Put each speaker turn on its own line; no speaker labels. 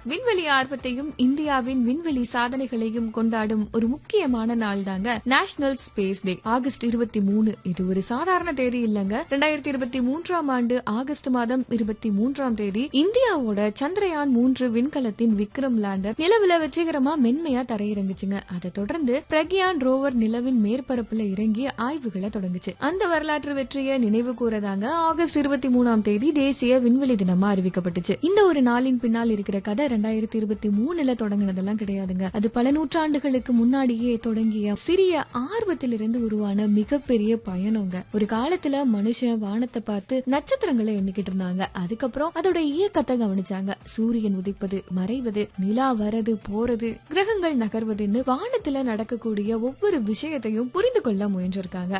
விண்வெளி ஆர்வத்தையும் இந்தியாவின் விண்வெளி சாதனைகளையும் கொண்டாடும் ஒரு முக்கியமான நாள் தாங்க நேஷனல் ஸ்பேஸ் டே ஆகஸ்ட் இருபத்தி மூணு இது ஒரு சாதாரண தேதி இல்லங்க ரெண்டாயிரத்தி இருபத்தி மூன்றாம் ஆண்டு ஆகஸ்ட் மாதம் இருபத்தி மூன்றாம் தேதி இந்தியாவோட சந்திரயான் மூன்று விண்கலத்தின் விக்ரம் லேண்டர் நிலவுல வெற்றிகரமா மென்மையா தரையிறங்குச்சுங்க அதை தொடர்ந்து பிரக்யான் ரோவர் நிலவின் மேற்பரப்புல இறங்கி ஆய்வுகளை தொடங்குச்சு அந்த வரலாற்று வெற்றியை நினைவு கூறதாங்க ஆகஸ்ட் இருபத்தி மூணாம் தேதி தேசிய விண்வெளி தினமா அறிவிக்கப்பட்டுச்சு இந்த ஒரு நாளின் பின்னால் இருக்கிற கதை ரெண்டாயிரத்தி இருபத்தி மூணுல தொடங்கினதெல்லாம் கிடையாதுங்க அது பல நூற்றாண்டுகளுக்கு முன்னாடியே தொடங்கிய சிறிய ஆர்வத்திலிருந்து உருவான மிகப்பெரிய பயணங்க ஒரு காலத்துல மனுஷன் வானத்தை பார்த்து நட்சத்திரங்களை எண்ணிக்கிட்டு இருந்தாங்க அதுக்கப்புறம் அதோட இயக்கத்தை கவனிச்சாங்க சூரியன் உதிப்பது மறைவது நிலா வரது போறது கிரகங்கள் நகர்வதுன்னு வானத்துல நடக்கக்கூடிய ஒவ்வொரு விஷயத்தையும் புரிந்து கொள்ள முயன்றிருக்காங்க